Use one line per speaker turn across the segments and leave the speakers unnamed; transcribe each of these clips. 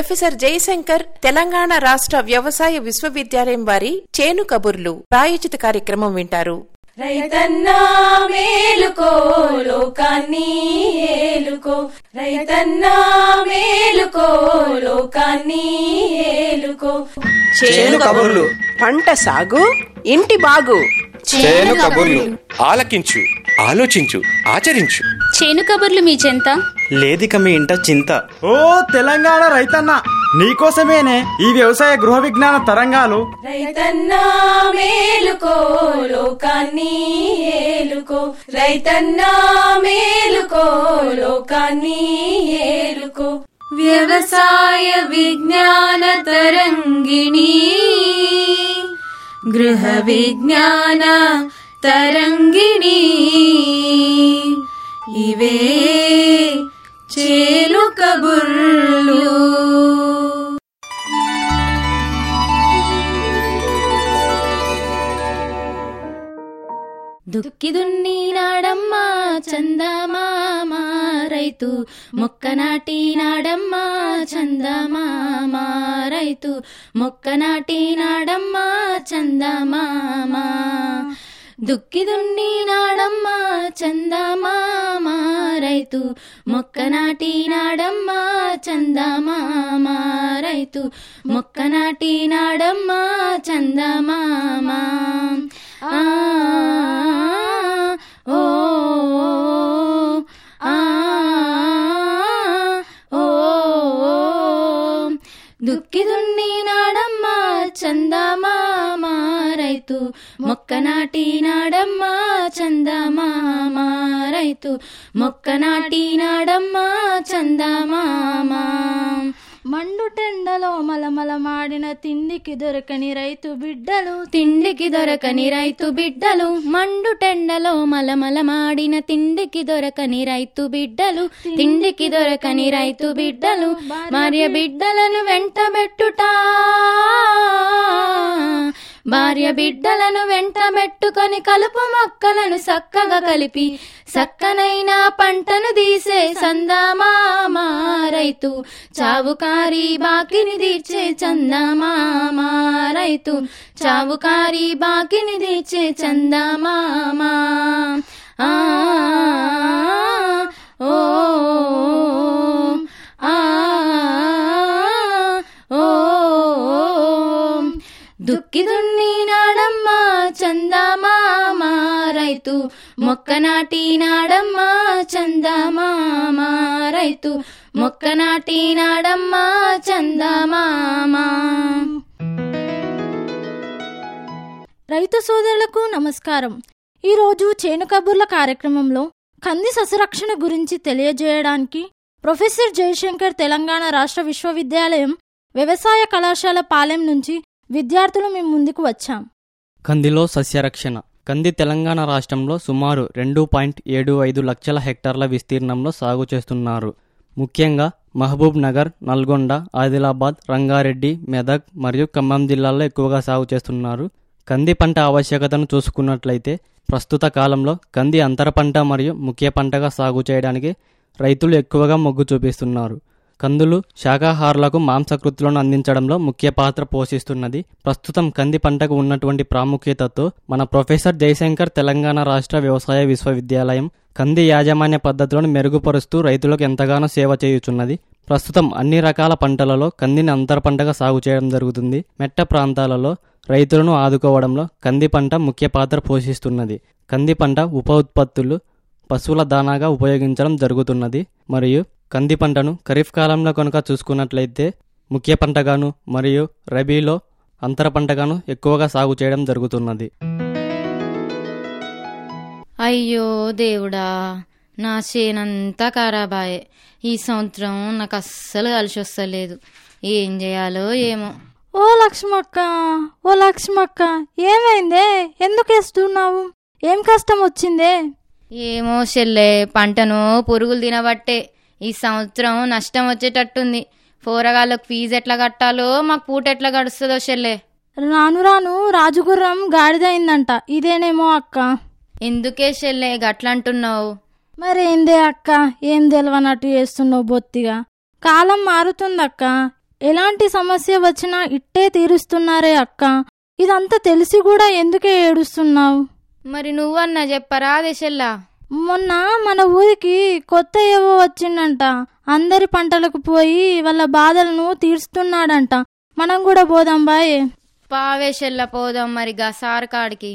professor Jayashankar Telangana రాష్ట్ర వ్యవసాయ విశ్వవిద్యాలయం వారి చేను కబుర్లు ప్రాయోజిత కార్యక్రమం వింటారు
రైతన్నా మేలుకో లోకాన్ని ఏలుకో రైతన్నా మేలుకో లోకాన్ని ఏలుకో
చేను కబుర్లు పంట సాగు ఇంటి బాగు
చేను కబుర్లు ఆలకించు ఆలోచించు ఆచరించు
చేను కబుర్లు మీ చెంత
లేదిక మీ ఇంట చింత
ఓ తెలంగాణ రైతన్న నీకోసమేనే ఈ వ్యవసాయ గృహ విజ్ఞాన తరంగాలు
రైతన్నా మేలుకో లోకాన్ని ఏలుకో రైతన్నా మేలుకో లోకాన్ని ఏలుకో వ్యవసాయ విజ్ఞాన తరంగిణి గృహ విజ్ఞాన తరంగిణి ఇవే చేలు కబుర్లు
దుక్కి దున్ని నాడమ్మా చందమామ రైతు మొక్క నాటి నాడమ్మా చందమామ రైతు మొక్క నాటి నాడమ్మా చందమామ దుక్కి దున్ని నాడమ్మా చందమామ రైతు మొక్క నాటి నాడమ్మా చందమామ రైతు మొక్క నాటి నాడమ్మా చందమామ ఆ ఓ ఆ ఓ దుక్కి దున్ని నాడమ్మా చందమామ రైతు మొక్క నాటి నాడమ్మా చందమామ రైతు మొక్క నాటి నాడమ్మా చందమామ
మండుటెండలో మలమల మాడిన తిండికి దొరకని రైతు బిడ్డలు
తిండికి దొరకని రైతు బిడ్డలు మండు టెండలో మలమల మాడిన తిండికి దొరకని రైతు బిడ్డలు తిండికి దొరకని రైతు బిడ్డలు భార్య బిడ్డలను వెంటబెట్టుట భార్య బిడ్డలను వెంటబెట్టుకొని కలుపు మొక్కలను చక్కగా కలిపి చక్కనైన పంటను తీసే సందమామ రైతు చావుకారి బాకిని తీర్చే చందమామ రైతు చావుకారి బాకిని తీర్చే చందమామ ఆ ఓ ఆ ఓ దుక్కి దున్ని నాడమ్మా చందమామ రైతు మొక్క నాటి నాడమ్మా చందమామ రైతు మొక్క నాటి నాడమ్మా చందమామ
రైతు సోదరులకు నమస్కారం ఈరోజు చేను కబుర్ల కార్యక్రమంలో కంది సస్యరక్షణ గురించి తెలియజేయడానికి ప్రొఫెసర్ జయశంకర్ తెలంగాణ రాష్ట్ర విశ్వవిద్యాలయం వ్యవసాయ కళాశాల పాలెం నుంచి విద్యార్థులు మేము ముందుకు వచ్చాం
కందిలో సస్యరక్షణ కంది తెలంగాణ రాష్ట్రంలో సుమారు రెండు పాయింట్ ఏడు ఐదు లక్షల హెక్టార్ల విస్తీర్ణంలో సాగు చేస్తున్నారు ముఖ్యంగా మహబూబ్ నగర్ నల్గొండ ఆదిలాబాద్ రంగారెడ్డి మెదక్ మరియు ఖమ్మం జిల్లాల్లో ఎక్కువగా సాగు చేస్తున్నారు కంది పంట ఆవశ్యకతను చూసుకున్నట్లయితే ప్రస్తుత కాలంలో కంది అంతర పంట మరియు ముఖ్య పంటగా సాగు చేయడానికి రైతులు ఎక్కువగా మొగ్గు చూపిస్తున్నారు కందులు శాకాహారులకు మాంసకృతులను అందించడంలో ముఖ్య పాత్ర పోషిస్తున్నది ప్రస్తుతం కంది పంటకు ఉన్నటువంటి ప్రాముఖ్యతతో మన ప్రొఫెసర్ జయశంకర్ తెలంగాణ రాష్ట్ర వ్యవసాయ విశ్వవిద్యాలయం కంది యాజమాన్య పద్ధతులను మెరుగుపరుస్తూ రైతులకు ఎంతగానో సేవ చేయుచున్నది ప్రస్తుతం అన్ని రకాల పంటలలో కందిని అంతర పంటగా సాగు చేయడం జరుగుతుంది మెట్ట ప్రాంతాలలో రైతులను ఆదుకోవడంలో కంది పంట ముఖ్య పాత్ర పోషిస్తున్నది కంది పంట ఉప ఉత్పత్తులు పశువుల దానాగా ఉపయోగించడం జరుగుతున్నది మరియు కంది పంటను ఖరీఫ్ కాలంలో కనుక చూసుకున్నట్లయితే ముఖ్య పంటగాను మరియు రబీలో అంతర పంటగాను ఎక్కువగా సాగు చేయడం జరుగుతున్నది
అయ్యో దేవుడా నా చేనంతా ఖరాబాయే ఈ సంవత్సరం నాకు అస్సలు కలిసి వస్తలేదు ఏం చేయాలో ఏమో
ఓ లక్ష్మక్క ఓ లక్ష్మక్క ఏమైందే ఎందుకు వేస్తున్నావు ఏం కష్టం వచ్చిందే
ఏమో చెల్లే పంటను పురుగులు తినబట్టే ఈ సంవత్సరం నష్టం వచ్చేటట్టుంది పోరగాళ్ళకు ఫీజు ఎట్లా కట్టాలో మాకు పూట ఎట్లా గడుస్తుందో చెల్లే
రాను రాను రాజుగుర్రం గాడిదైందంట ఇదేనేమో అక్క
ఎందుకే చెల్లే గట్లంటున్నావు
మరేందే అక్క ఏం తెలవనట్టు చేస్తున్నావు బొత్తిగా కాలం మారుతుందక్క ఎలాంటి సమస్య వచ్చినా ఇట్టే తీరుస్తున్నారే అక్క ఇదంతా తెలిసి కూడా ఎందుకే ఏడుస్తున్నావు
మరి నువ్వన్నా చెప్పరా దశల్లా
మొన్న మన ఊరికి కొత్త ఏవో వచ్చిండంట అందరి పంటలకు పోయి వాళ్ళ బాధలను తీరుస్తున్నాడంట మనం కూడా పోదాం బాయ్
పావేశల్లా పోదాం మరి గా సార్ కాడికి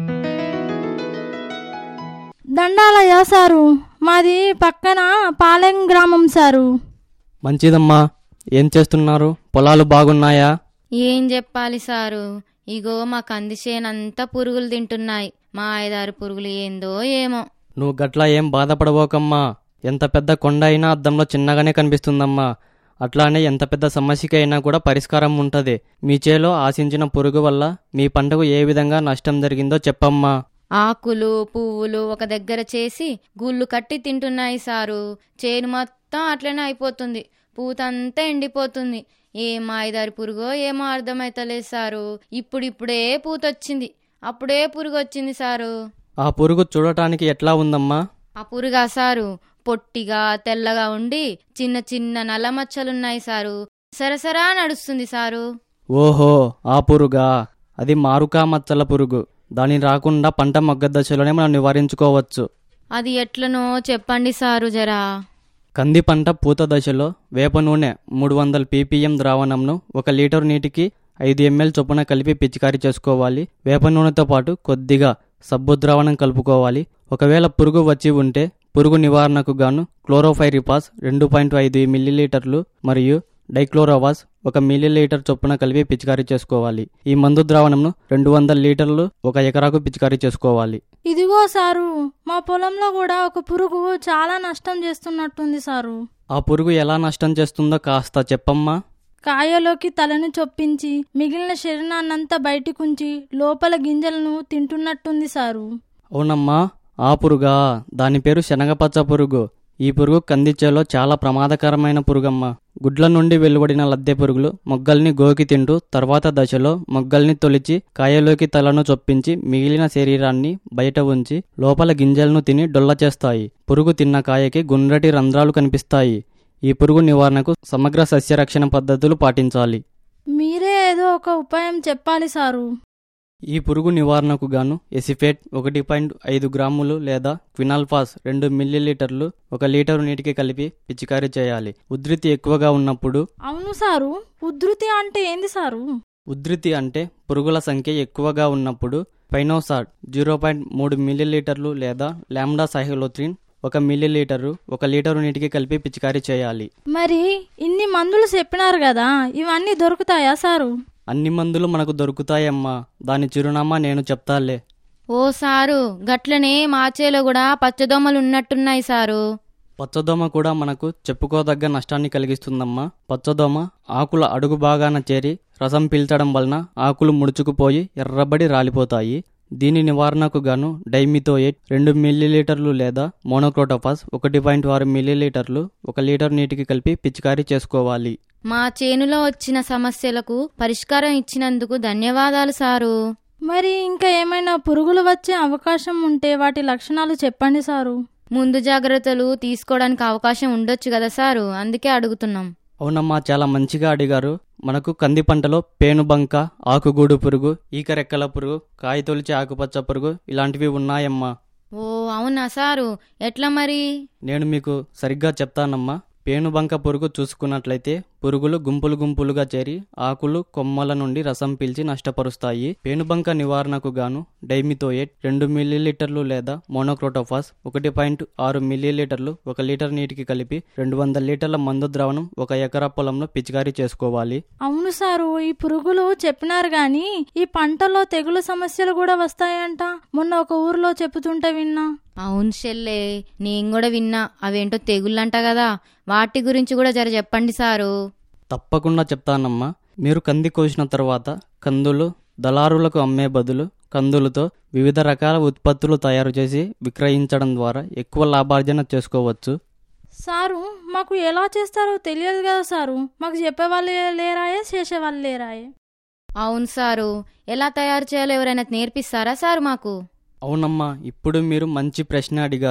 దండాలయ్యా సారు మాది పక్కన పాలెం గ్రామం సారు
మంచిదమ్మా ఏం చేస్తున్నారు పొలాలు బాగున్నాయా
ఏం చెప్పాలి సారు ఇగో మా కంది చేనంతా పురుగులు తింటున్నాయి మా ఐదారు పురుగులు ఏందో ఏమో
నువ్వు గట్లా ఏం బాధపడబోకమ్మా ఎంత పెద్ద కొండ అయినా అద్దంలో చిన్నగానే కనిపిస్తుందమ్మా అట్లానే ఎంత పెద్ద సమస్యకి అయినా కూడా పరిష్కారం ఉంటుంది మీ చేలో ఆశించిన పురుగు వల్ల మీ పంటకు ఏ విధంగా నష్టం జరిగిందో చెప్పమ్మా
ఆకులు పువ్వులు ఒక దగ్గర చేసి గుళ్ళు కట్టి తింటున్నాయి సారు చేను మొత్తం అట్లనే అయిపోతుంది పూతంతా ఎండిపోతుంది ఏం ఐదారు పురుగో ఏమో అర్థమైతలేదు సారు ఇప్పుడిప్పుడే పూతొచ్చింది అప్పుడే పురుగు వచ్చింది సారు
ఆ పురుగు చూడటానికి ఎట్లా ఉందమ్మా
ఆ పురుగా సారు పొట్టిగా తెల్లగా ఉండి చిన్న చిన్న నల్ల మచ్చలున్నాయి సారు సరసరా నడుస్తుంది సారు
ఓహో ఆ పురుగా అది మారుకా మచ్చల పురుగు దాని రాకుండా పంట మొగ్గ దశలోనే మనం నివారించుకోవచ్చు
అది ఎట్లనో చెప్పండి సారు జరా
కంది పంట పూత దశలో వేప నూనె మూడు వందల పీపీఎం ద్రావణంను ఒక లీటర్ నీటికి ఐదు ఎంఎల్ చొప్పున కలిపి పిచికారీ చేసుకోవాలి వేప నూనెతో పాటు కొద్దిగా సబ్బు ద్రావణం కలుపుకోవాలి ఒకవేళ పురుగు వచ్చి ఉంటే పురుగు నివారణకు గాను క్లోరోఫైరిపాస్ రెండు పాయింట్ ఐదు మిల్లీలీటర్లు మరియు డైక్లోరోవాస్ ఒక మిల్లీలీటర్ చొప్పున కలిపి పిచికారీ చేసుకోవాలి ఈ మందు ద్రావణంను రెండు వందల లీటర్లు ఒక ఎకరాకు పిచికారీ చేసుకోవాలి
ఇదిగో సారు మా పొలంలో కూడా ఒక పురుగు చాలా నష్టం చేస్తున్నట్టుంది సారు
ఆ పురుగు ఎలా నష్టం చేస్తుందో కాస్త చెప్పమ్మా
కాయలోకి తలను చొప్పించి మిగిలిన శరీరాన్నంతా బయటికుంచి లోపల గింజలను తింటున్నట్టుంది సారు
అవునమ్మా ఆ పురుగా దాని పేరు శనగపచ్చ పురుగు ఈ పురుగు కందిచేలో చాలా ప్రమాదకరమైన పురుగమ్మ గుడ్ల నుండి వెలువడిన లద్దె పురుగులు మొగ్గల్ని గోకి తింటూ తర్వాత దశలో మొగ్గల్ని తొలిచి కాయలోకి తలను చొప్పించి మిగిలిన శరీరాన్ని బయట ఉంచి లోపల గింజలను తిని డొల్ల చేస్తాయి పురుగు తిన్న కాయకి గుండ్రటి రంధ్రాలు కనిపిస్తాయి ఈ పురుగు నివారణకు సమగ్ర సస్యరక్షణ పద్ధతులు పాటించాలి
మీరే ఏదో ఒక ఉపాయం చెప్పాలి సారు
ఈ పురుగు నివారణకు గాను ఎసిఫేట్ ఒకటి పాయింట్ ఐదు గ్రాములు లేదా క్వినాల్ఫాస్ రెండు మిల్లీలీటర్లు ఒక లీటరు నీటికి కలిపి పిచికారీ చేయాలి ఉధృతి ఎక్కువగా ఉన్నప్పుడు
అవును సారు ఉధృతి అంటే ఏంది సారు
ఉధృతి అంటే పురుగుల సంఖ్య ఎక్కువగా ఉన్నప్పుడు పైనోసాట్ జీరో పాయింట్ మూడు మిల్లీలీటర్లు లేదా లామ్డా సైహలోత్రిన్ ఒక మిల్లీలీటరు ఒక లీటరు నీటికి కలిపి పిచికారీ చేయాలి
మరి ఇన్ని మందులు చెప్పినారు కదా ఇవన్నీ దొరుకుతాయా సారు
అన్ని మందులు మనకు దొరుకుతాయమ్మా దాని చిరునామా నేను చెప్తాలే
ఓ సారు గట్లనే మాచేలో కూడా పచ్చదోమలు ఉన్నట్టున్నాయి సారు
పచ్చదోమ కూడా మనకు చెప్పుకోదగ్గ నష్టాన్ని కలిగిస్తుందమ్మా పచ్చదోమ ఆకుల అడుగు భాగాన చేరి రసం పీల్చడం వలన ఆకులు ముడుచుకుపోయి ఎర్రబడి రాలిపోతాయి దీని నివారణకు గాను డైమిథోయేట్ రెండు మిల్లీలీటర్లు లేదా మోనోక్రోటోఫాస్ ఒకటి పాయింట్ ఆరు మిల్లీలీటర్లు ఒక లీటర్ నీటికి కలిపి పిచికారీ చేసుకోవాలి
మా చేనులో వచ్చిన సమస్యలకు పరిష్కారం ఇచ్చినందుకు ధన్యవాదాలు సారు
మరి ఇంకా ఏమైనా పురుగులు వచ్చే అవకాశం ఉంటే వాటి లక్షణాలు చెప్పండి సారు
ముందు జాగ్రత్తలు తీసుకోవడానికి అవకాశం ఉండొచ్చు కదా సారు అందుకే అడుగుతున్నాం
అవునమ్మా చాలా మంచిగా అడిగారు మనకు కంది పంటలో పేనుబంక ఆకుగూడు పురుగు ఈకరెక్కల పురుగు కాయ తొలిచే ఆకుపచ్చ పురుగు ఇలాంటివి ఉన్నాయమ్మా
ఓ అవునా సారు ఎట్లా మరి
నేను మీకు సరిగ్గా చెప్తానమ్మా పేనుబంక పురుగు చూసుకున్నట్లయితే పురుగులు గుంపులు గుంపులుగా చేరి ఆకులు కొమ్మల నుండి రసం పీల్చి నష్టపరుస్తాయి పేనుబంక నివారణకు గాను డైమిథోయేట్ రెండు మిల్లీలీటర్లు లేదా మోనోక్రోటోఫాస్ ఒకటి పాయింట్ ఆరు మిల్లీలీటర్లు ఒక లీటర్ నీటికి కలిపి రెండు వందల లీటర్ల మందు ద్రావణం ఒక ఎకరా పొలంలో పిచికారీ చేసుకోవాలి
అవును సారు ఈ పురుగులు చెప్పినారు గాని ఈ పంటలో తెగులు సమస్యలు కూడా వస్తాయంట మొన్న ఒక ఊర్లో చెప్పుతుంటే విన్నా
అవును షెల్లే నేను కూడా విన్నా అవేంటో తెగుళ్ళంట కదా వాటి గురించి కూడా జర చెప్పండి సారు
తప్పకుండా చెప్తానమ్మా మీరు కంది కోసిన తర్వాత కందులు దళారులకు అమ్మే బదులు కందులతో వివిధ రకాల ఉత్పత్తులు తయారు చేసి విక్రయించడం ద్వారా ఎక్కువ లాభార్జన చేసుకోవచ్చు
సారు మాకు ఎలా చేస్తారో తెలియదు కదా సారు మాకు చెప్పేవాళ్ళు లేరాయే చేసేవాళ్ళు లేరాయే
అవును సారు ఎలా తయారు చేయాలో ఎవరైనా నేర్పిస్తారా సారు మాకు
అవునమ్మా ఇప్పుడు మీరు మంచి ప్రశ్న అడిగారు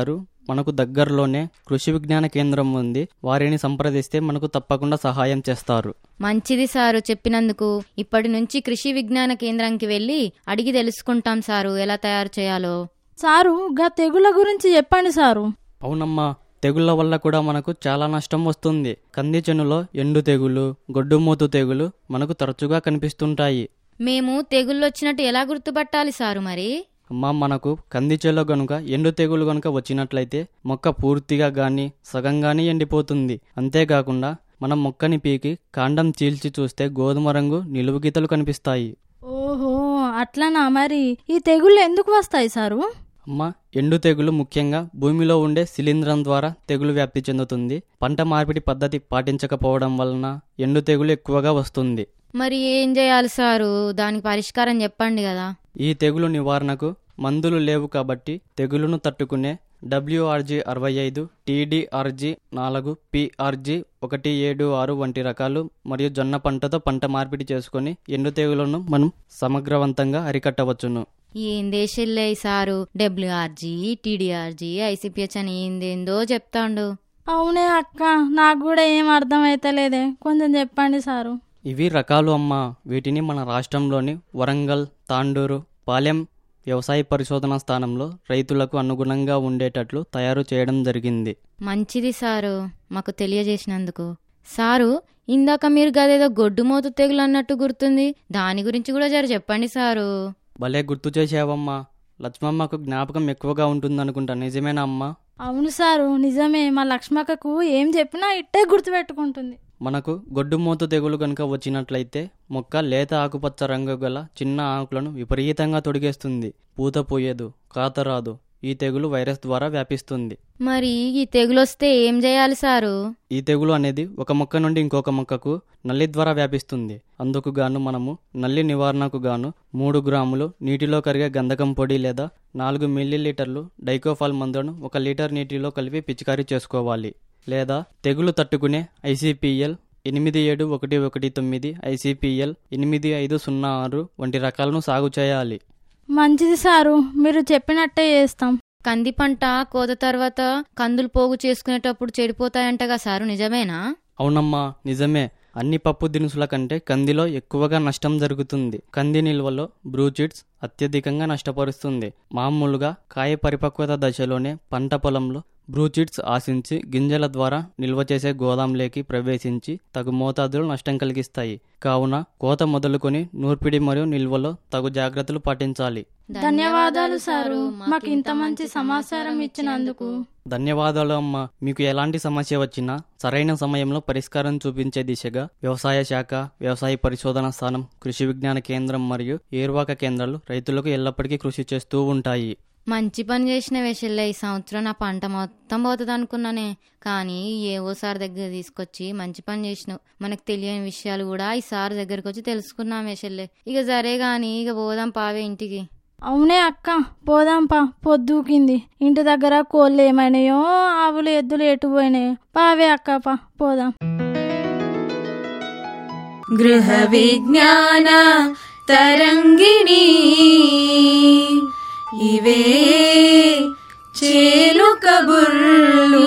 మనకు దగ్గరలోనే కృషి విజ్ఞాన కేంద్రం ఉంది వారిని సంప్రదిస్తే మనకు తప్పకుండా సహాయం చేస్తారు
మంచిది సారు చెప్పినందుకు ఇప్పటి నుంచి కృషి విజ్ఞాన కేంద్రానికి వెళ్ళి అడిగి తెలుసుకుంటాం సారు ఎలా తయారు చేయాలో
సారు గా తెగుల గురించి చెప్పండి సారు
అవునమ్మా తెగుళ్ల వల్ల కూడా మనకు చాలా నష్టం వస్తుంది కంది చేనులో ఎండు తెగులు గొడ్డుమూతు తెగులు మనకు తరచుగా కనిపిస్తుంటాయి
మేము తెగుళ్ళొచ్చినట్టు ఎలా గుర్తుపట్టాలి సారు మరి
అమ్మా మనకు కంది చేలో గనుక ఎండు తెగులు గనుక వచ్చినట్లయితే మొక్క పూర్తిగా గాని సగం గాని ఎండిపోతుంది అంతేకాకుండా మనం మొక్కని పీకి కాండం చీల్చి చూస్తే గోధుమ రంగు నిలువు గీతలు కనిపిస్తాయి
ఓహో అట్లనా మరి ఈ తెగుళ్ళు ఎందుకు వస్తాయి సారు
అమ్మా ఎండు తెగులు ముఖ్యంగా భూమిలో ఉండే శిలీంధ్రం ద్వారా తెగులు వ్యాప్తి చెందుతుంది పంట మార్పిడి పద్ధతి పాటించకపోవడం వలన ఎండు తెగులు ఎక్కువగా వస్తుంది
మరి ఏం చేయాలి సారు దానికి పరిష్కారం చెప్పండి కదా
ఈ తెగులు నివారణకు మందులు లేవు కాబట్టి తెగులును తట్టుకునే డబ్ల్యూఆర్జీ అరవై ఐదు టీడీఆర్జీ నాలుగు పిఆర్జీ ఒకటి ఏడు ఆరు వంటి రకాలు మరియు జొన్న పంటతో పంట మార్పిడి చేసుకొని ఎండు తెగులను మనం సమగ్రవంతంగా అరికట్టవచ్చును
ఏం దేశంలే సారు డబ్ల్యూఆర్జీ టీడీఆర్జీ ఐసీపీహెచ్ అని ఏందేందో చెప్తాండు
అవునే అక్క నాకు కూడా ఏం అర్థమైతలేదే కొంచెం చెప్పండి సారు
ఇవి రకాలు అమ్మా వీటిని మన రాష్ట్రంలోని వరంగల్ తాండూరు పాలెం వ్యవసాయ పరిశోధనా స్థానంలో రైతులకు అనుగుణంగా ఉండేటట్లు తయారు చేయడం జరిగింది
మంచిది సారు మాకు తెలియజేసినందుకు సారు ఇందాక మీరు గదేదో గొడ్డుమోతు తెగులు అన్నట్టు గుర్తుంది దాని గురించి కూడా జర చెప్పండి సారు
భలే గుర్తు చేసావమ్మా లక్ష్మమ్మకు జ్ఞాపకం ఎక్కువగా ఉంటుందనుకుంటా నిజమేనా అమ్మా
అవును సారు నిజమే మా లక్ష్మక్కకు ఏం చెప్పినా ఇట్టే గుర్తుపెట్టుకుంటుంది
మనకు గొడ్డుమూతు తెగులు కనుక వచ్చినట్లయితే మొక్క లేత ఆకుపచ్చ రంగు గల చిన్న ఆకులను విపరీతంగా తొడిగేస్తుంది పూత పోయేదు కాత రాదు ఈ తెగులు వైరస్ ద్వారా వ్యాపిస్తుంది
మరి ఈ తెగులొస్తే ఏం చేయాలి సారు
ఈ తెగులు అనేది ఒక మొక్క నుండి ఇంకొక మొక్కకు నల్లి ద్వారా వ్యాపిస్తుంది అందుకు గాను మనము నల్లి నివారణకు గాను మూడు గ్రాములు నీటిలో కరిగే గంధకం పొడి లేదా నాలుగు మిల్లీ లీటర్లు డైకోఫాల్ మందులను ఒక లీటర్ నీటిలో కలిపి పిచికారీ చేసుకోవాలి లేదా తెగులు తట్టుకునే ఐసీపీఎల్ ఎనిమిది ఏడు ఒకటి ఒకటి తొమ్మిది ఐసీపీఎల్ ఎనిమిది ఐదు సున్నా ఆరు వంటి రకాలను సాగు చేయాలి
మంచిది సారు మీరు చెప్పినట్టే చేస్తాం
కంది పంట కోత తర్వాత కందులు పోగు చేసుకునేటప్పుడు చెడిపోతాయంటగా సారు నిజమేనా
అవునమ్మా నిజమే అన్ని పప్పు దినుసుల కంటే కందిలో ఎక్కువగా నష్టం జరుగుతుంది కంది నిల్వలో బ్రూచిడ్స్ అత్యధికంగా నష్టపరుస్తుంది మామూలుగా కాయ పరిపక్వత దశలోనే పంట పొలంలో బ్రూచిడ్స్ ఆశించి గింజల ద్వారా నిల్వ చేసే గోదాంలోకి ప్రవేశించి తగు మోతాదులో నష్టం కలిగిస్తాయి కావున కోత మొదలుకొని నూర్పిడి మరియు నిల్వలో తగు జాగ్రత్తలు పాటించాలి
ధన్యవాదాలు సారు మాకు ఇంత మంచి సమాచారం ఇచ్చినందుకు
ధన్యవాదాలు అమ్మా మీకు ఎలాంటి సమస్య వచ్చినా సరైన సమయంలో పరిష్కారం చూపించే దిశగా వ్యవసాయ శాఖ వ్యవసాయ పరిశోధన స్థానం కృషి విజ్ఞాన కేంద్రం మరియు ఏర్వాక కేంద్రాలు రైతులకు ఎల్లప్పటికీ కృషి చేస్తూ ఉంటాయి
మంచి పని చేసిన వేషల్లే ఈ సంవత్సరం నా పంట మొత్తం పోతుంది అనుకున్నానే కానీ ఏవో సార్ దగ్గర తీసుకొచ్చి మంచి పని చేసినావు మనకు తెలియని విషయాలు కూడా ఈ సార్ దగ్గరకు వచ్చి తెలుసుకున్నాం వేషల్లే ఇక సరే గాని ఇక పోదాం పావే ఇంటికి
అవునే అక్క పోదాంపా పొద్దుకింది ఇంటి దగ్గర కోళ్ళు ఏమైనాయో ఆవులు ఎద్దులు ఎటు పోయినాయో పావే అక్క పా పోదాం
గృహ విజ్ఞాన తరంగిణి ఇవే చేలు కబుర్లు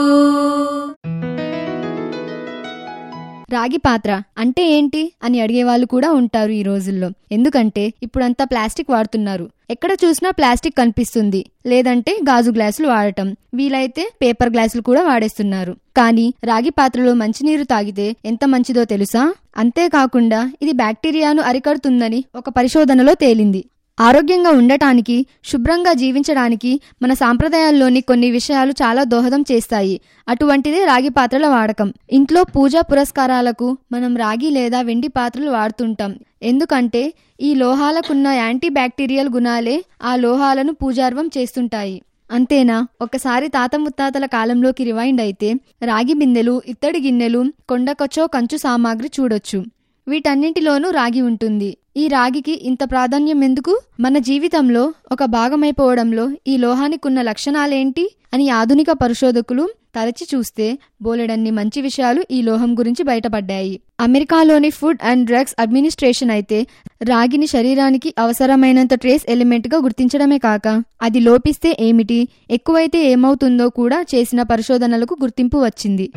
రాగి పాత్ర అంటే ఏంటి అని అడిగే వాళ్ళు కూడా ఉంటారు ఈ రోజుల్లో ఎందుకంటే ఇప్పుడంతా ప్లాస్టిక్ వాడుతున్నారు ఎక్కడ చూసినా ప్లాస్టిక్ కనిపిస్తుంది లేదంటే గాజు గ్లాసులు వాడటం వీలైతే పేపర్ గ్లాసులు కూడా వాడేస్తున్నారు కానీ రాగి పాత్రలో మంచినీరు తాగితే ఎంత మంచిదో తెలుసా అంతేకాకుండా ఇది బ్యాక్టీరియాను అరికడుతుందని ఒక పరిశోధనలో తేలింది ఆరోగ్యంగా ఉండటానికి శుభ్రంగా జీవించడానికి మన సాంప్రదాయాల్లోని కొన్ని విషయాలు చాలా దోహదం చేస్తాయి అటువంటిదే రాగి పాత్రల వాడకం ఇంట్లో పూజా పురస్కారాలకు మనం రాగి లేదా వెండి పాత్రలు వాడుతుంటాం ఎందుకంటే ఈ లోహాలకున్న యాంటీ బ్యాక్టీరియల్ గుణాలే ఆ లోహాలను పూజార్వం చేస్తుంటాయి అంతేనా ఒకసారి తాత ముత్తాతల కాలంలోకి రివైండ్ అయితే రాగి బిందెలు ఇత్తడి గిన్నెలు కొండకొచ్చో కంచు సామాగ్రి చూడొచ్చు వీటన్నింటిలోనూ రాగి ఉంటుంది ఈ రాగికి ఇంత ప్రాధాన్యం ఎందుకు మన జీవితంలో ఒక భాగమైపోవడంలో ఈ లోహానికున్న లక్షణాలేంటి అని ఆధునిక పరిశోధకులు తరచి చూస్తే బోలెడన్ని మంచి విషయాలు ఈ లోహం గురించి బయటపడ్డాయి అమెరికాలోని ఫుడ్ అండ్ డ్రగ్స్ అడ్మినిస్ట్రేషన్ అయితే రాగిని శరీరానికి అవసరమైనంత ట్రేస్ ఎలిమెంట్ గా గుర్తించడమే కాక అది లోపిస్తే ఏమిటి ఎక్కువైతే ఏమవుతుందో కూడా చేసిన పరిశోధనలకు గుర్తింపు వచ్చింది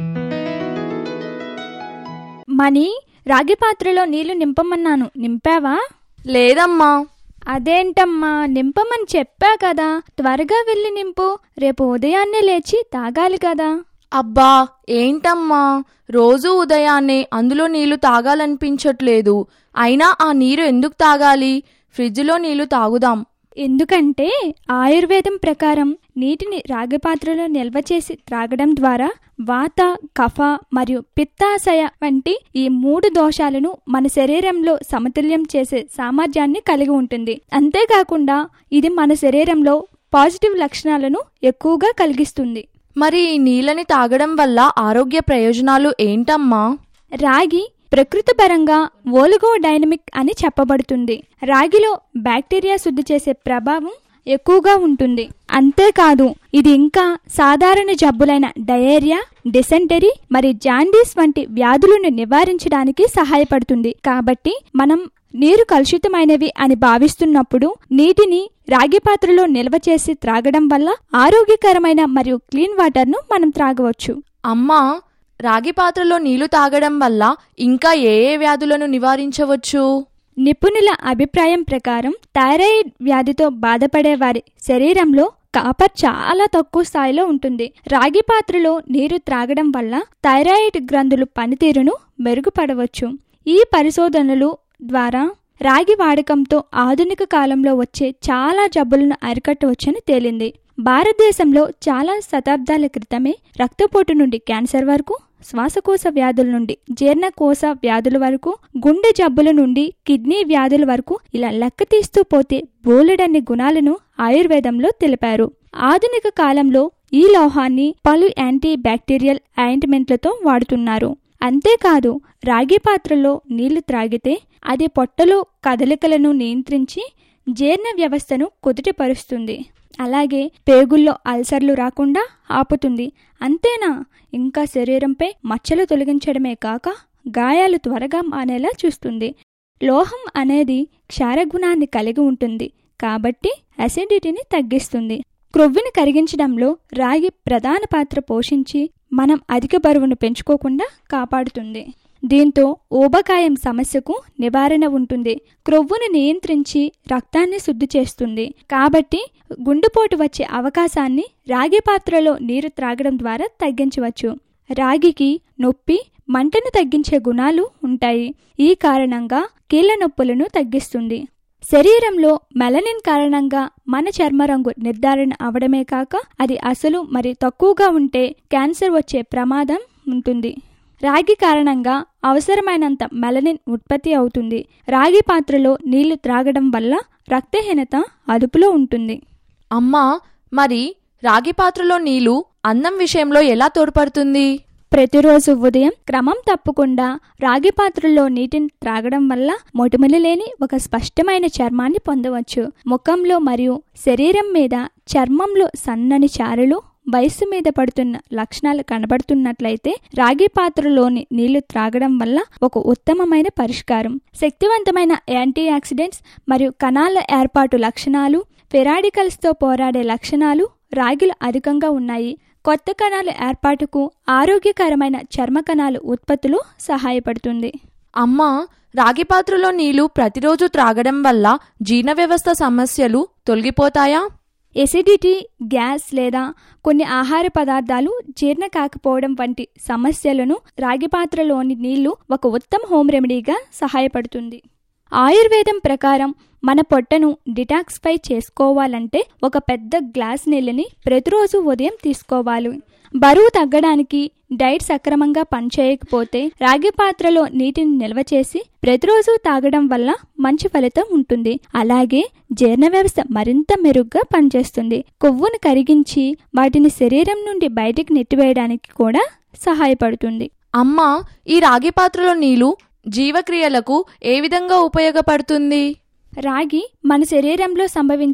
మణి రాగి పాత్రలో నీళ్లు నింపమన్నాను నింపావా
లేదమ్మా
అదేంటమ్మా నింపమని చెప్పా కదా త్వరగా వెళ్ళి నింపు రేపు ఉదయాన్నే లేచి తాగాలి కదా
అబ్బా ఏంటమ్మా రోజు ఉదయాన్నే అందులో నీళ్లు తాగాలనిపించట్లేదు అయినా ఆ నీరు ఎందుకు తాగాలి ఫ్రిడ్జ్లో నీళ్లు తాగుదాం
ఎందుకంటే ఆయుర్వేదం ప్రకారం నీటిని రాగి పాత్రలో నిల్వ చేసి త్రాగడం ద్వారా వాత కఫ మరియు పిత్తాశయ వంటి ఈ మూడు దోషాలను మన శరీరంలో సమతుల్యం చేసే సామర్థ్యాన్ని కలిగి ఉంటుంది అంతేకాకుండా ఇది మన శరీరంలో పాజిటివ్ లక్షణాలను ఎక్కువగా కలిగిస్తుంది
మరి ఈ నీళ్ళని తాగడం వల్ల ఆరోగ్య ప్రయోజనాలు ఏంటమ్మా
రాగి ప్రకృతి పరంగా ఓలుగో డైనమిక్ అని చెప్పబడుతుంది రాగిలో బ్యాక్టీరియా శుద్ధి చేసే ప్రభావం ఎక్కువగా ఉంటుంది అంతేకాదు ఇది ఇంకా సాధారణ జబ్బులైన డయేరియా డిసెంటరీ మరి జాండీస్ వంటి వ్యాధులను నివారించడానికి సహాయపడుతుంది కాబట్టి మనం నీరు కలుషితమైనవి అని భావిస్తున్నప్పుడు నీటిని రాగి పాత్రలో నిల్వ చేసి త్రాగడం వల్ల ఆరోగ్యకరమైన మరియు క్లీన్ వాటర్ను మనం త్రాగవచ్చు
అమ్మా రాగి పాత్రలో నీళ్లు తాగడం వల్ల ఇంకా ఏ ఏ వ్యాధులను నివారించవచ్చు
నిపుణుల అభిప్రాయం ప్రకారం థైరాయిడ్ వ్యాధితో బాధపడే వారి శరీరంలో కాపర్ చాలా తక్కువ స్థాయిలో ఉంటుంది రాగి పాత్రలో నీరు త్రాగడం వల్ల థైరాయిడ్ గ్రంథులు పనితీరును మెరుగుపడవచ్చు ఈ పరిశోధనలు ద్వారా రాగి వాడకంతో ఆధునిక కాలంలో వచ్చే చాలా జబ్బులను అరికట్టవచ్చని తేలింది భారతదేశంలో చాలా శతాబ్దాల క్రితమే రక్తపోటు నుండి క్యాన్సర్ వరకు శ్వాసకోశ వ్యాధుల నుండి జీర్ణకోశ వ్యాధుల వరకు గుండె జబ్బుల నుండి కిడ్నీ వ్యాధుల వరకు ఇలా లెక్క తీస్తూ పోతే బోలెడన్ని గుణాలను ఆయుర్వేదంలో తెలిపారు ఆధునిక కాలంలో ఈ లోహాన్ని పలు యాంటీ బ్యాక్టీరియల్ ఆయింట్మెంట్లతో వాడుతున్నారు అంతేకాదు రాగి పాత్రలో నీళ్లు త్రాగితే అది పొట్టలో కదలికలను నియంత్రించి జీర్ణ వ్యవస్థను కుదుటపరుస్తుంది అలాగే పేగుల్లో అల్సర్లు రాకుండా ఆపుతుంది అంతేనా ఇంకా శరీరంపై మచ్చలు తొలగించడమే కాక గాయాలు త్వరగా మానేలా చూస్తుంది లోహం అనేది క్షారగుణాన్ని కలిగి ఉంటుంది కాబట్టి అసిడిటీని తగ్గిస్తుంది క్రొవ్వుని కరిగించడంలో రాగి ప్రధాన పాత్ర పోషించి మనం అధిక బరువును పెంచుకోకుండా కాపాడుతుంది దీంతో ఊబకాయం సమస్యకు నివారణ ఉంటుంది క్రొవ్వును నియంత్రించి రక్తాన్ని శుద్ధి చేస్తుంది కాబట్టి గుండెపోటు వచ్చే అవకాశాన్ని రాగి పాత్రలో నీరు త్రాగడం ద్వారా తగ్గించవచ్చు రాగికి నొప్పి మంటను తగ్గించే గుణాలు ఉంటాయి ఈ కారణంగా కీళ్ల నొప్పులను తగ్గిస్తుంది శరీరంలో మెలనిన్ కారణంగా మన చర్మ రంగు నిర్ధారణ అవడమే కాక అది అసలు మరి తక్కువగా ఉంటే క్యాన్సర్ వచ్చే ప్రమాదం ఉంటుంది రాగి కారణంగా అవసరమైనంత మెలనిన్ ఉత్పత్తి అవుతుంది రాగి పాత్రలో నీళ్లు త్రాగడం వల్ల రక్తహీనత అదుపులో ఉంటుంది
అమ్మా మరి రాగి పాత్రలో నీళ్లు అన్నం విషయంలో ఎలా తోడ్పడుతుంది
ప్రతిరోజు ఉదయం క్రమం తప్పకుండా రాగి పాత్రలో నీటిని త్రాగడం వల్ల మొటిమలు లేని ఒక స్పష్టమైన చర్మాన్ని పొందవచ్చు ముఖంలో మరియు శరీరం మీద చర్మంలో సన్నని చారులు వయస్సు మీద పడుతున్న లక్షణాలు కనబడుతున్నట్లయితే రాగి పాత్రలోని నీళ్లు త్రాగడం వల్ల ఒక ఉత్తమమైన పరిష్కారం శక్తివంతమైన యాంటీ ఆక్సిడెంట్స్ మరియు కణాల ఏర్పాటు లక్షణాలు ఫెరాడికల్స్తో పోరాడే లక్షణాలు రాగిలు అధికంగా ఉన్నాయి కొత్త కణాల ఏర్పాటుకు ఆరోగ్యకరమైన చర్మ కణాలు ఉత్పత్తులు సహాయపడుతుంది
అమ్మా రాగి పాత్రలో నీళ్లు ప్రతిరోజు త్రాగడం వల్ల జీర్ణ వ్యవస్థ సమస్యలు తొలగిపోతాయా
ఎసిడిటీ గ్యాస్ లేదా కొన్ని ఆహార పదార్థాలు జీర్ణ కాకపోవడం వంటి సమస్యలను రాగి పాత్రలోని నీళ్లు ఒక ఉత్తమ హోమ్ రెమెడీగా సహాయపడుతుంది ఆయుర్వేదం ప్రకారం మన పొట్టను డిటాక్స్ఫై చేసుకోవాలంటే ఒక పెద్ద గ్లాస్ నీళ్ళని ప్రతిరోజు ఉదయం తీసుకోవాలి బరువు తగ్గడానికి డైట్ సక్రమంగా పనిచేయకపోతే రాగి పాత్రలో నీటిని నిల్వ చేసి ప్రతిరోజు తాగడం వల్ల మంచి ఫలితం ఉంటుంది అలాగే జీర్ణ వ్యవస్థ మరింత మెరుగ్గా పనిచేస్తుంది కొవ్వును కరిగించి వాటిని శరీరం నుండి బయటికి నెట్టివేయడానికి కూడా సహాయపడుతుంది
అమ్మా ఈ రాగి పాత్రలో నీళ్లు జీవక్రియలకు ఏ విధంగా ఉపయోగపడుతుంది
రాగి మన శరీరంలో సంభవించే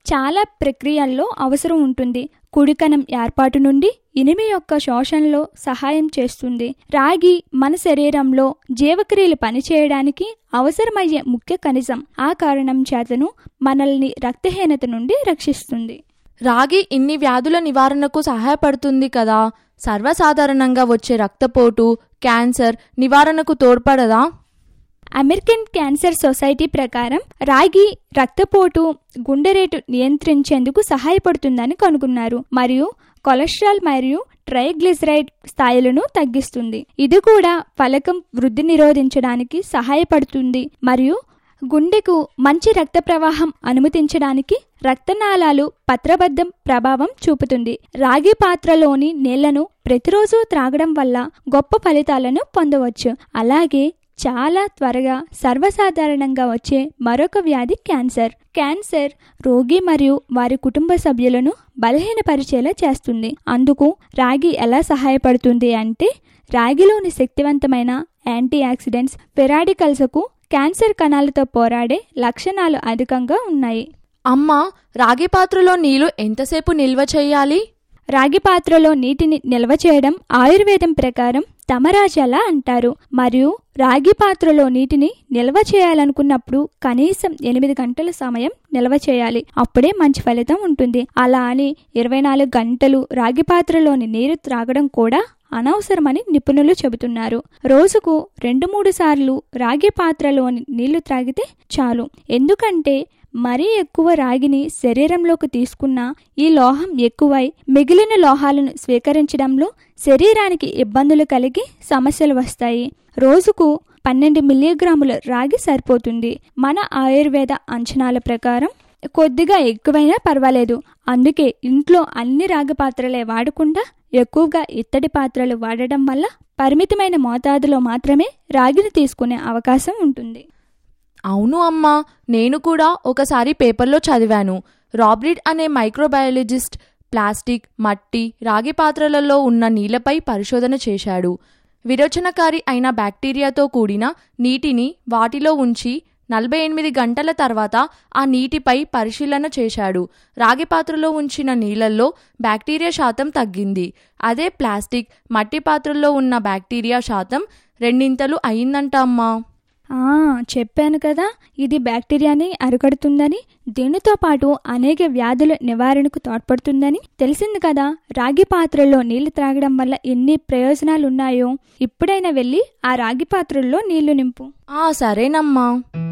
చాలా ప్రక్రియల్లో అవసరం ఉంటుంది కుడికణం ఏర్పాటు నుండి ఇనిమి యొక్క శోషణలో సహాయం చేస్తుంది రాగి మన శరీరంలో జీవక్రియలు పనిచేయడానికి అవసరమయ్యే ముఖ్య ఖనిజం ఆ కారణం చేతను మనల్ని రక్తహీనత నుండి రక్షిస్తుంది
రాగి ఇన్ని వ్యాధుల నివారణకు సహాయపడుతుంది కదా సర్వసాధారణంగా వచ్చే రక్తపోటు క్యాన్సర్ నివారణకు తోడ్పడదా
అమెరికన్ క్యాన్సర్ సొసైటీ ప్రకారం రాగి రక్తపోటు గుండె రేటు నియంత్రించేందుకు సహాయపడుతుందని కనుగొన్నారు మరియు కొలెస్ట్రాల్ మరియు ట్రైగ్లిసరైడ్ స్థాయిలను తగ్గిస్తుంది ఇది కూడా ఫలకం వృద్ధి నిరోధించడానికి సహాయపడుతుంది మరియు గుండెకు మంచి రక్త ప్రవాహం అనుమతించడానికి రక్తనాళాలు పత్రబద్ధం ప్రభావం చూపుతుంది రాగి పాత్రలోని నీళ్లను ప్రతిరోజు త్రాగడం వల్ల గొప్ప ఫలితాలను పొందవచ్చు అలాగే చాలా త్వరగా సర్వసాధారణంగా వచ్చే మరొక వ్యాధి క్యాన్సర్ క్యాన్సర్ రోగి మరియు వారి కుటుంబ సభ్యులను బలహీనపరిచేలా చేస్తుంది అందుకు రాగి ఎలా సహాయపడుతుంది అంటే రాగిలోని శక్తివంతమైన యాంటీ ఆక్సిడెంట్స్ పెరాడికల్స్కు క్యాన్సర్ కణాలతో పోరాడే లక్షణాలు అధికంగా ఉన్నాయి
అమ్మ రాగి పాత్రలో నీళ్లు ఎంతసేపు నిల్వ చేయాలి
రాగి పాత్రలో నీటిని నిల్వ చేయడం ఆయుర్వేదం ప్రకారం తమరాజల అంటారు మరియు రాగి పాత్రలో నీటిని నిల్వ చేయాలనుకున్నప్పుడు కనీసం ఎనిమిది గంటల సమయం నిల్వ చేయాలి అప్పుడే మంచి ఫలితం ఉంటుంది అలా అని ఇరవై నాలుగు గంటలు రాగి పాత్రలోని నీరు త్రాగడం కూడా అనవసరమని నిపుణులు చెబుతున్నారు రోజుకు రెండు మూడు సార్లు రాగి పాత్రలోని నీళ్లు త్రాగితే చాలు ఎందుకంటే మరీ ఎక్కువ రాగిని శరీరంలోకి తీసుకున్న ఈ లోహం ఎక్కువై మిగిలిన లోహాలను స్వీకరించడంలో శరీరానికి ఇబ్బందులు కలిగి సమస్యలు వస్తాయి రోజుకు పన్నెండు మిల్లీగ్రాముల రాగి సరిపోతుంది మన ఆయుర్వేద అంచనాల ప్రకారం కొద్దిగా ఎక్కువైనా పర్వాలేదు అందుకే ఇంట్లో అన్ని రాగి పాత్రలే వాడకుండా ఎక్కువగా ఇత్తడి పాత్రలు వాడడం వల్ల పరిమితమైన మోతాదులో మాత్రమే రాగిని తీసుకునే అవకాశం ఉంటుంది
అవును అమ్మా నేను కూడా ఒకసారి పేపర్లో చదివాను రాబ్రిడ్ అనే మైక్రోబయాలజిస్ట్ ప్లాస్టిక్ మట్టి రాగి పాత్రలలో ఉన్న నీళ్లపై పరిశోధన చేశాడు విరోచనకారి అయిన బ్యాక్టీరియాతో కూడిన నీటిని వాటిలో ఉంచి నలభై ఎనిమిది గంటల తర్వాత ఆ నీటిపై పరిశీలన చేశాడు రాగి పాత్రలో ఉంచిన నీళ్లలో బ్యాక్టీరియా శాతం తగ్గింది అదే ప్లాస్టిక్ మట్టి పాత్రల్లో ఉన్న బ్యాక్టీరియా శాతం రెండింతలు అయిందంట అమ్మా
ఆ చెప్పాను కదా ఇది బ్యాక్టీరియాని అరికడుతుందని దీనితో పాటు అనేక వ్యాధుల నివారణకు తోడ్పడుతుందని తెలిసింది కదా రాగి పాత్రల్లో నీళ్లు త్రాగడం వల్ల ఎన్ని ప్రయోజనాలు ఉన్నాయో ఇప్పుడైనా వెళ్ళి ఆ రాగి పాత్రల్లో నీళ్లు నింపు
ఆ సరేనమ్మా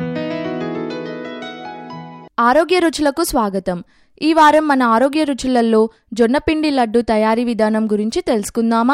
ఆరోగ్య రుచులకు స్వాగతం ఈ వారం మన ఆరోగ్య రుచులలో జొన్నపిండి లడ్డు తయారీ విధానం గురించి తెలుసుకుందామా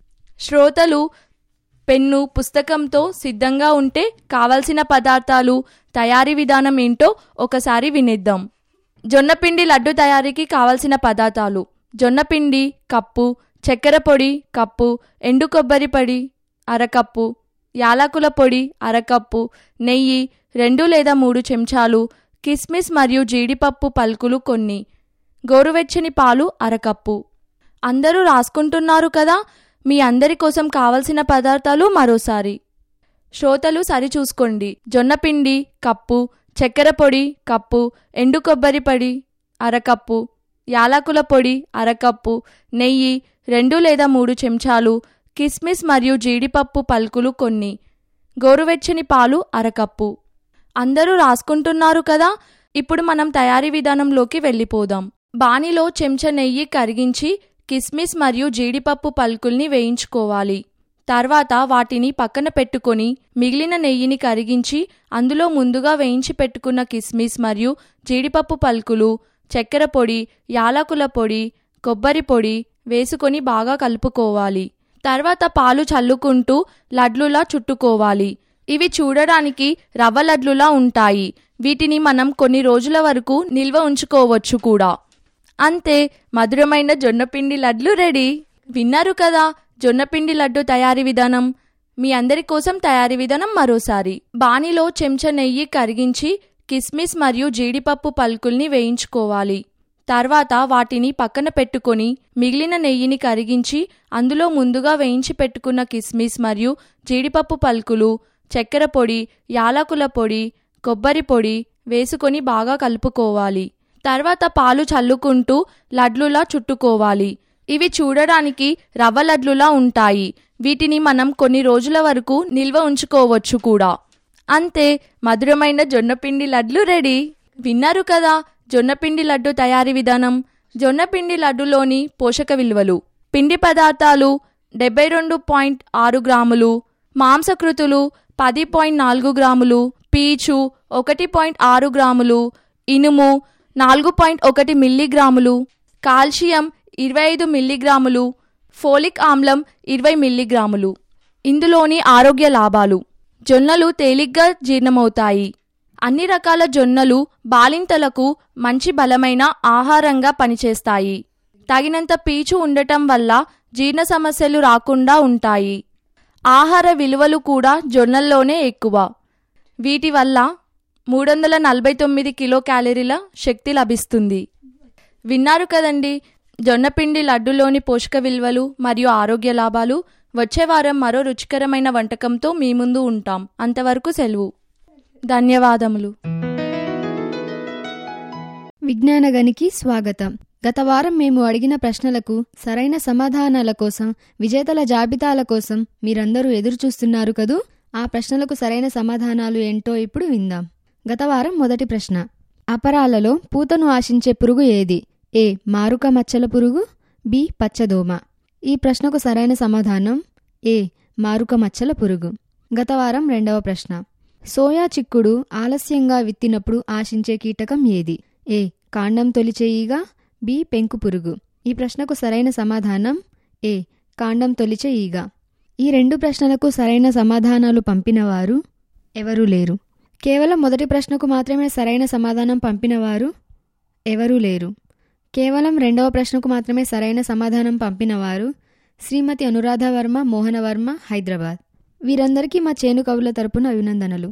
శ్రోతలు పెన్ను పుస్తకంతో సిద్ధంగా ఉంటే కావలసిన పదార్థాలు తయారీ విధానం ఏంటో ఒకసారి వినిద్దాం జొన్నపిండి లడ్డు తయారీకి కావలసిన పదార్థాలు జొన్నపిండి కప్పు చక్కెర పొడి కప్పు ఎండు కొబ్బరి పొడి అరకప్పు యాలకుల పొడి అరకప్పు నెయ్యి రెండు లేదా మూడు చెంచాలు కిస్మిస్ మరియు జీడిపప్పు పలుకులు కొన్ని గోరువెచ్చని పాలు అరకప్పు అందరూ రాసుకుంటున్నారు కదా మీ అందరి కోసం కావలసిన పదార్థాలు మరోసారి శ్రోతలు సరిచూసుకోండి జొన్నపిండి కప్పు చక్కెర పొడి కప్పు ఎండు కొబ్బరి పొడి అరకప్పు యాలకుల పొడి అరకప్పు నెయ్యి రెండు లేదా మూడు చెంచాలు కిస్మిస్ మరియు జీడిపప్పు పలుకులు కొన్ని గోరువెచ్చని పాలు అరకప్పు అందరూ రాసుకుంటున్నారు కదా ఇప్పుడు మనం తయారీ విధానంలోకి వెళ్ళిపోదాం బాణిలో చెంచా నెయ్యి కరిగించి కిస్మిస్ మరియు జీడిపప్పు పలుకుల్ని వేయించుకోవాలి తర్వాత వాటిని పక్కన పెట్టుకొని మిగిలిన నెయ్యిని కరిగించి అందులో ముందుగా వేయించి పెట్టుకున్న కిస్మిస్ మరియు జీడిపప్పు పలుకులు చక్కెర పొడి యాలకుల పొడి కొబ్బరి పొడి వేసుకొని బాగా కలుపుకోవాలి తర్వాత పాలు చల్లుకుంటూ లడ్లులా చుట్టుకోవాలి ఇవి చూడడానికి రవ్వ లడ్లులా ఉంటాయి వీటిని మనం కొన్ని రోజుల వరకు నిల్వ ఉంచుకోవచ్చు కూడా అంతే మధురమైన జొన్నపిండి లడ్లు రెడీ విన్నారు కదా జొన్నపిండి లడ్డు తయారీ విధానం మీ అందరి కోసం తయారీ విధానం మరోసారి బాణిలో చెంచా నెయ్యి కరిగించి కిస్మిస్ మరియు జీడిపప్పు పలుకుల్ని వేయించుకోవాలి తర్వాత వాటిని పక్కన పెట్టుకొని మిగిలిన నెయ్యిని కరిగించి అందులో ముందుగా వేయించి పెట్టుకున్న కిస్మిస్ మరియు జీడిపప్పు పలుకులు చక్కెర పొడి యాలకుల పొడి కొబ్బరి పొడి వేసుకొని బాగా కలుపుకోవాలి తర్వాత పాలు చల్లుకుంటూ లడ్లులా చుట్టుకోవాలి ఇవి చూడడానికి రవ్వ లడ్లులా ఉంటాయి వీటిని మనం కొన్ని రోజుల వరకు నిల్వ ఉంచుకోవచ్చు కూడా అంతే మధురమైన జొన్నపిండి లడ్లు రెడీ విన్నారు కదా జొన్నపిండి లడ్డు తయారీ విధానం జొన్నపిండి లడ్డులోని పోషక విలువలు పిండి పదార్థాలు డెబ్బై రెండు పాయింట్ ఆరు గ్రాములు మాంసకృతులు పది పాయింట్ నాలుగు గ్రాములు పీచు ఒకటి పాయింట్ ఆరు గ్రాములు ఇనుము నాలుగు పాయింట్ ఒకటి మిల్లీగ్రాములు కాల్షియం ఇరవై ఐదు మిల్లీగ్రాములు ఫోలిక్ ఆమ్లం ఇరవై మిల్లీగ్రాములు ఇందులోని ఆరోగ్య లాభాలు జొన్నలు తేలిగ్గా జీర్ణమవుతాయి అన్ని రకాల జొన్నలు బాలింతలకు మంచి బలమైన ఆహారంగా పనిచేస్తాయి తగినంత పీచు ఉండటం వల్ల జీర్ణ సమస్యలు రాకుండా ఉంటాయి ఆహార విలువలు కూడా జొన్నల్లోనే ఎక్కువ వీటి వల్ల మూడు వందల నలభై తొమ్మిది కిలో క్యాలరీల శక్తి లభిస్తుంది విన్నారు కదండి జొన్నపిండి లడ్డులోని పోషక విలువలు మరియు ఆరోగ్య లాభాలు వచ్చే వారం మరో రుచికరమైన వంటకంతో మీ ముందు ఉంటాం అంతవరకు సెలవు ధన్యవాదములు
విజ్ఞానగనికి స్వాగతం గత వారం మేము అడిగిన ప్రశ్నలకు సరైన సమాధానాల కోసం విజేతల జాబితాల కోసం మీరందరూ ఎదురుచూస్తున్నారు కదూ ఆ ప్రశ్నలకు సరైన సమాధానాలు ఏంటో ఇప్పుడు విందాం గత వారం మొదటి ప్రశ్న అపరాలలో పూతను ఆశించే పురుగు ఏది ఏ మారుక మచ్చల పురుగు బి పచ్చదోమ ఈ ప్రశ్నకు సరైన సమాధానం ఏ మారుక మచ్చల పురుగు గత వారం రెండవ ప్రశ్న సోయా చిక్కుడు ఆలస్యంగా విత్తినప్పుడు ఆశించే కీటకం ఏది ఏ కాండం తొలిచేయిగా బి పెంకు పురుగు ఈ ప్రశ్నకు సరైన సమాధానం ఏ కాండం తొలిచే ఈగ ఈ రెండు ప్రశ్నలకు సరైన సమాధానాలు పంపినవారు ఎవరూ లేరు కేవలం మొదటి ప్రశ్నకు మాత్రమే సరైన సమాధానం పంపినవారు ఎవరూ లేరు కేవలం రెండవ ప్రశ్నకు మాత్రమే సరైన సమాధానం పంపినవారు శ్రీమతి అనురాధ వర్మ మోహనవర్మ హైదరాబాద్ వీరందరికీ మా చేను కవుల తరపున అభినందనలు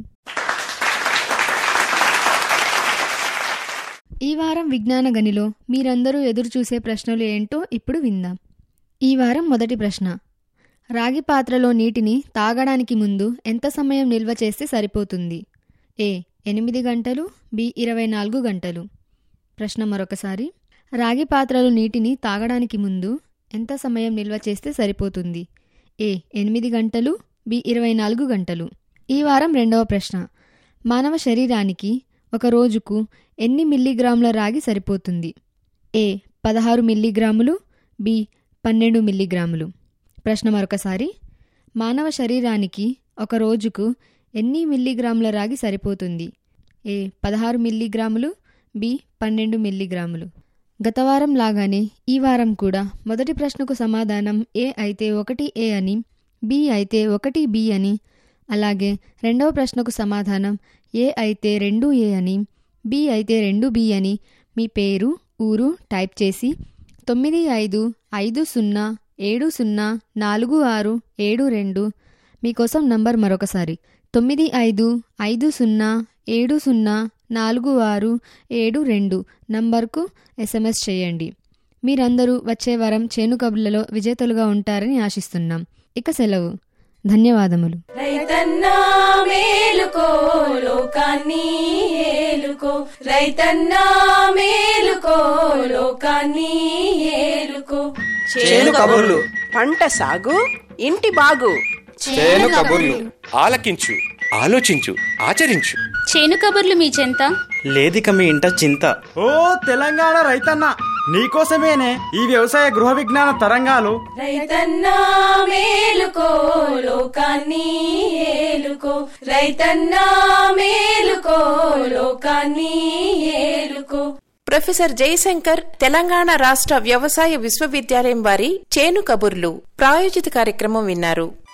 ఈ వారం విజ్ఞాన గనిలో మీరందరూ ఎదురు చూసే ప్రశ్నలు ఏంటో ఇప్పుడు విందాం ఈ వారం మొదటి ప్రశ్న రాగి పాత్రలో నీటిని తాగడానికి ముందు ఎంత సమయం నిల్వ చేస్తే సరిపోతుంది ఏ ఎనిమిది గంటలు బి ఇరవై నాలుగు గంటలు ప్రశ్న మరొకసారి రాగి పాత్రలో నీటిని తాగడానికి ముందు ఎంత సమయం నిల్వ చేస్తే సరిపోతుంది ఏ ఎనిమిది గంటలు బి ఇరవై నాలుగు గంటలు ఈ వారం రెండవ ప్రశ్న మానవ శరీరానికి ఒక రోజుకు ఎన్ని మిల్లీగ్రాముల రాగి సరిపోతుంది ఏ పదహారు మిల్లీగ్రాములు బి పన్నెండు మిల్లీగ్రాములు ప్రశ్న మరొకసారి మానవ శరీరానికి ఒక రోజుకు ఎన్ని మిల్లీగ్రాముల రాగి సరిపోతుంది ఏ పదహారు మిల్లీగ్రాములు బి పన్నెండు మిల్లీగ్రాములు గత వారం లాగానే ఈ వారం కూడా మొదటి ప్రశ్నకు సమాధానం ఏ అయితే ఒకటి ఏ అని బి అయితే ఒకటి బి అని అలాగే రెండవ ప్రశ్నకు సమాధానం ఏ అయితే రెండు ఏ అని బి అయితే రెండు బి అని మీ పేరు ఊరు టైప్ చేసి తొమ్మిది ఐదు ఐదు సున్నా ఏడు సున్నా నాలుగు ఆరు ఏడు రెండు మీకోసం నంబర్ మరొకసారి తొమ్మిది ఐదు ఐదు సున్నా ఏడు సున్నా నాలుగు ఆరు ఏడు రెండు నంబర్కు ఎస్ఎంఎస్ చేయండి మీరందరూ వచ్చే వారం చేను కబుర్లలో విజేతలుగా ఉంటారని ఆశిస్తున్నాం ఇక సెలవు ధన్యవాదములు
రైతన్నా మేలుకో లోకాన్ని ఏలుకో రైతన్నా మేలుకో లోకాన్ని ఏలుకో
చేను కబుర్లు పంట సాగు ఇంటి బాగు
చేను కబుర్లు ఆలకించు ఆలోచించు ఆచరించు
చేను కబుర్లు మీ చెంత
లేదిక మీ ఇంట చింత
ఓ తెలంగాణ రైతన్న నీకోసమేనే ఈ వ్యవసాయ గృహ విజ్ఞాన తరంగాలు
రైతన్నా మేలుకో లోకాన్ని ఏలుకో రైతన్నా మేలుకో లోకాన్ని ఏలుకో
ప్రొఫెసర్ జయశంకర్ తెలంగాణ రాష్ట్ర వ్యవసాయ విశ్వవిద్యాలయం వారి చేను కబుర్లు ప్రాయోజిత కార్యక్రమం విన్నారు